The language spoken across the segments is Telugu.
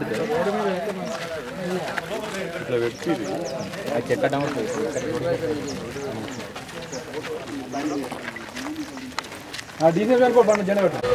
ఇట్లా పెట్టి అది చెక్కడం డీజిల్ బ్యాంక్ బండి జెండా పెట్టు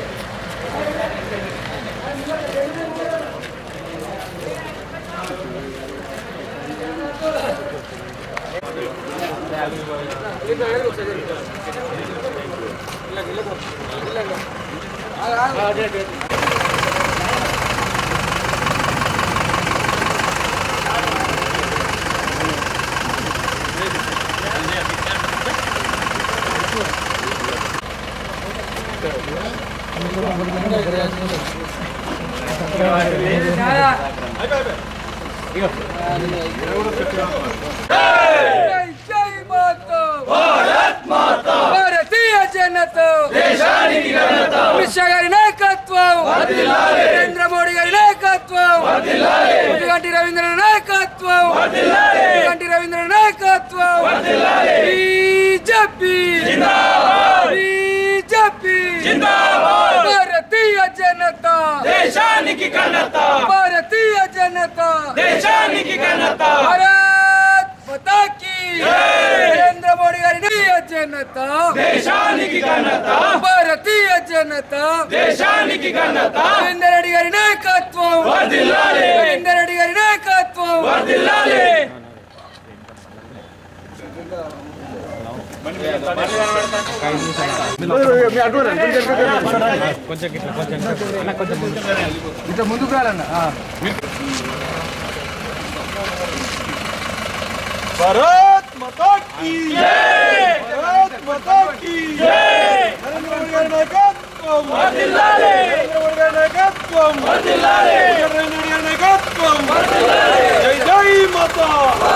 జై మాతా భారత్ మాతా భారతీయ జనతా దేశానికి ఘనత అమిత్ షా గారి నాయకత్వం నరేంద్ర మోడీ గారి నాయకత్వం ముదిగంటి రవీంద్ర నాయకత్వం ముదిగంటి రవీంద్ర నాయకత్వం బీజేపీ బీజేపీ భారతీయ జనతా దేశానికి ఘనత భారతీయ జనతా దేశానికి ఘనత భారత్ మాతా కీ నరేంద్ర మోడీ గారి నీయ జనత దేశానికి ఘనత భారతీయ జనత దేశానికి ఘనత నరేంద్ర రెడ్డి గారి నాయకత్వం వర్ధిల్లాలి నరేంద్ర రెడ్డి గారి నాయకత్వం వర్ధిల్లాలి ఇట్లా ముందుకు రాలన్న భారత్ మాతా కీ భారత్ మాతా కీ నరేంద్ర మోడీ గారి నాయకత్వం వర్ధిల్లాలి నరేంద్ర మోడీ గారి నాయకత్వం వర్ధిల్లాలి నరేంద్ర మోడీ గారి నాయకత్వం వర్ధిల్లాలి జై జై మాతా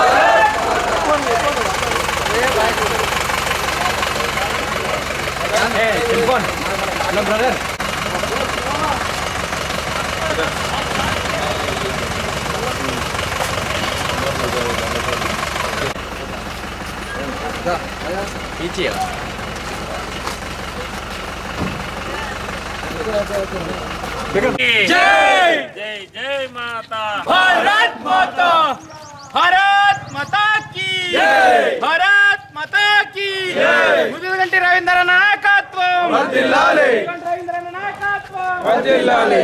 जय जय जय माता भारत माता भारत माता की जय भारत माता की जय ముదిగంటి రవీంద్ర నాయకత్వం వర్ధిల్లాలి రవీంద్ర నాయకత్వం వర్ధిల్లాలి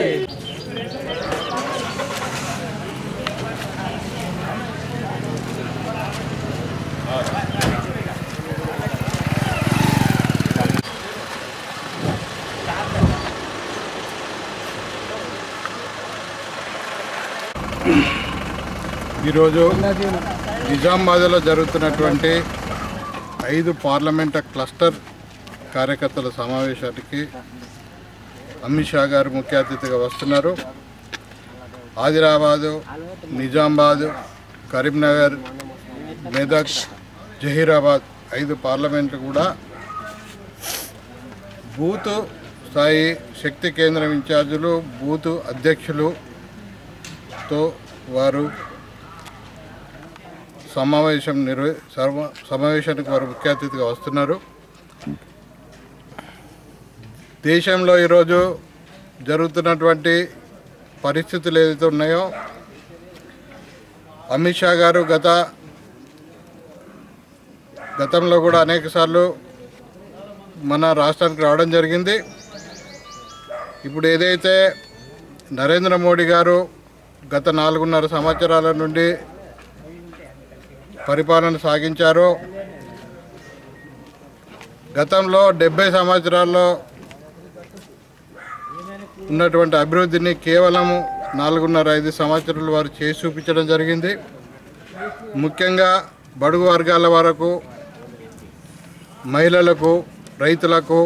ఈరోజు నిజామాబాద్లో జరుగుతున్నటువంటి ఐదు పార్లమెంట్ క్లస్టర్ కార్యకర్తల సమావేశానికి అమిత్ షా గారు ముఖ్య అతిథిగా వస్తున్నారు ఆదిలాబాదు నిజామాబాద్ కరీంనగర్ మెదక్ జహీరాబాద్ ఐదు పార్లమెంట్లు కూడా బూత్ స్థాయి శక్తి కేంద్రం ఇన్ఛార్జీలు బూత్ అధ్యక్షులుతో వారు సమావేశం నిర్వ సర్వ- సమావేశానికి వారు ముఖ్య అతిథిగా వస్తున్నారు దేశంలో ఈరోజు జరుగుతున్నటువంటి పరిస్థితులు ఏదైతే ఉన్నాయో అమిత్ షా గారు గత గతంలో కూడా అనేకసార్లు మన రాష్ట్రానికి రావడం జరిగింది ఇప్పుడు ఏదైతే నరేంద్ర మోడీ గారు గత నాలుగున్నర సంవత్సరాల నుండి పరిపాలన సాగించారో గతంలో డెబ్బై సంవత్సరాల్లో ఉన్నటువంటి అభివృద్ధిని కేవలం నాలుగున్నర ఐదు సంవత్సరాలు వారు చేసి చూపించడం జరిగింది ముఖ్యంగా బడుగు వర్గాల వరకు మహిళలకు రైతులకు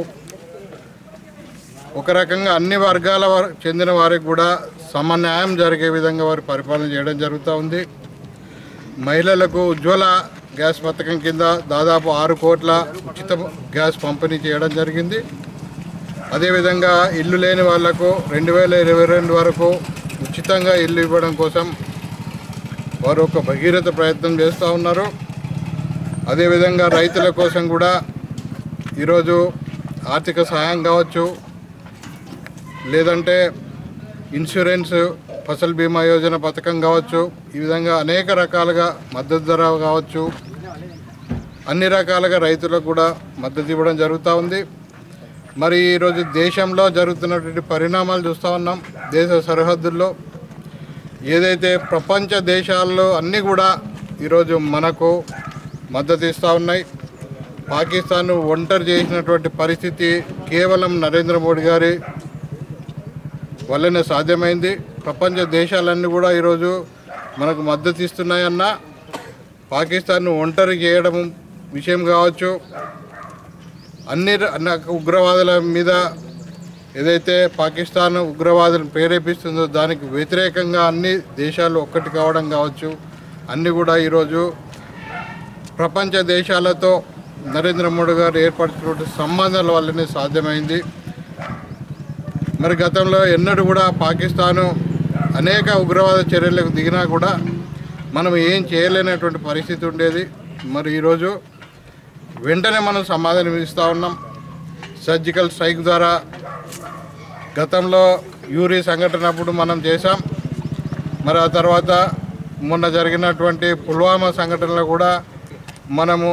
ఒక రకంగా అన్ని వర్గాల వారు చెందిన వారికి కూడా సమన్యాయం జరిగే విధంగా వారు పరిపాలన చేయడం జరుగుతూ ఉంది మహిళలకు ఉజ్వల గ్యాస్ పథకం కింద దాదాపు ఆరు కోట్ల ఉచిత గ్యాస్ పంపిణీ చేయడం జరిగింది అదేవిధంగా ఇల్లు లేని వాళ్లకు రెండు వేల ఇరవై రెండు వరకు ఉచితంగా ఇల్లు ఇవ్వడం కోసం వారు ఒక భగీరథ ప్రయత్నం చేస్తూ ఉన్నారు అదేవిధంగా రైతుల కోసం కూడా ఈరోజు ఆర్థిక సహాయం కావచ్చు లేదంటే ఇన్సూరెన్స్ ఫసల్ బీమా యోజన పథకం కావచ్చు ఈ విధంగా అనేక రకాలుగా మద్దతు ధర కావచ్చు అన్ని రకాలుగా రైతులకు కూడా మద్దతు ఇవ్వడం జరుగుతూ ఉంది మరి ఈరోజు దేశంలో జరుగుతున్నటువంటి పరిణామాలు చూస్తూ ఉన్నాం దేశ సరిహద్దుల్లో ఏదైతే ప్రపంచ దేశాల్లో అన్నీ కూడా ఈరోజు మనకు మద్దతు ఇస్తూ ఉన్నాయి పాకిస్తాన్ ఒంటరి చేసినటువంటి పరిస్థితి కేవలం నరేంద్ర మోడీ గారి వల్లనే సాధ్యమైంది ప్రపంచ దేశాలన్నీ కూడా ఈరోజు మనకు మద్దతు ఇస్తున్నాయన్న పాకిస్తాన్ను ఒంటరి చేయడం విషయం కావచ్చు అన్ని ర- అన్న ఉగ్రవాదుల మీద ఏదైతే పాకిస్తాన్ ఉగ్రవాదులను ప్రేరేపిస్తుందో దానికి వ్యతిరేకంగా అన్ని దేశాలు ఒక్కటి కావడం కావచ్చు అన్నీ కూడా ఈరోజు ప్రపంచ దేశాలతో నరేంద్ర మోడీ గారు ఏర్పరచినటువంటి సంబంధాల వల్లనే సాధ్యమైంది మరి గతంలో ఎన్నడూ కూడా పాకిస్తాను అనేక ఉగ్రవాద చర్యలకు దిగినా కూడా మనం ఏం చేయలేనటువంటి పరిస్థితి ఉండేది మరి ఈరోజు వెంటనే మనం సమాధానం ఇస్తూ ఉన్నాం సర్జికల్ స్ట్రైక్ ద్వారా గతంలో యూరి సంఘటన అప్పుడు మనం చేశాం మరి ఆ తర్వాత మొన్న జరిగినటువంటి పుల్వామా సంఘటనలో కూడా మనము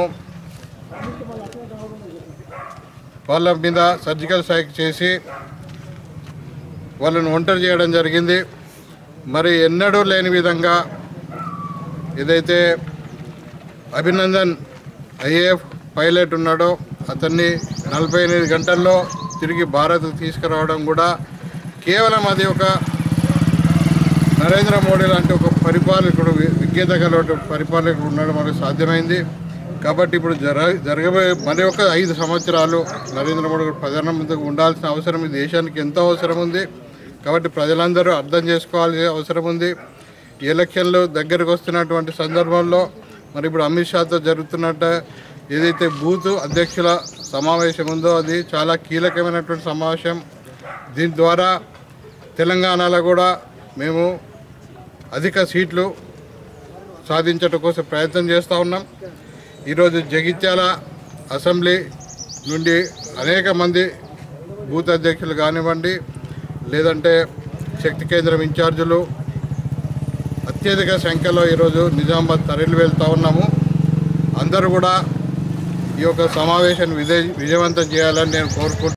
వాళ్ళ మీద సర్జికల్ స్ట్రైక్ చేసి వాళ్ళని ఒంటరి చేయడం జరిగింది మరి ఎన్నడూ లేని విధంగా ఏదైతే అభినందన్ ఐఏఎఫ్ పైలట్ ఉన్నాడో అతన్ని నలభై ఎనిమిది గంటల్లో తిరిగి భారత్కు తీసుకురావడం కూడా కేవలం అది ఒక నరేంద్ర మోడీ లాంటి ఒక పరిపాలకుడు వి- విజ్ఞత గల పరిపాలకుడు ఉండడం మనకు సాధ్యమైంది కాబట్టి ఇప్పుడు జర జరగబోయే మరి ఒక ఐదు సంవత్సరాలు నరేంద్ర మోడీ గారు ప్రధానమంత్రిగా ఉండాల్సిన అవసరం ఈ దేశానికి ఎంతో అవసరం ఉంది కాబట్టి ప్రజలందరూ అర్థం చేసుకోవాల్సిన అవసరం ఉంది ఎలక్షన్లు దగ్గరకు వస్తున్నటువంటి సందర్భంలో మరి ఇప్పుడు అమిత్ షాతో జరుగుతున్నట్ట ఏదైతే బూత్ అధ్యక్షుల సమావేశం ఉందో అది చాలా కీలకమైనటువంటి సమావేశం దీని ద్వారా తెలంగాణలో కూడా మేము అధిక సీట్లు సాధించడం కోసం ప్రయత్నం చేస్తూ ఉన్నాం ఈరోజు జగిత్యాల అసెంబ్లీ నుండి అనేక మంది బూత్ అధ్యక్షులు కానివ్వండి లేదంటే శక్తి కేంద్రం ఇన్ఛార్జీలు అత్యధిక సంఖ్యలో ఈరోజు నిజామాబాద్ తరలి వెళ్తూ ఉన్నాము అందరూ కూడా ఈ యొక్క సమావేశాన్ని విజయ విజయవంతం చేయాలని నేను కోరుకుంటున్నాను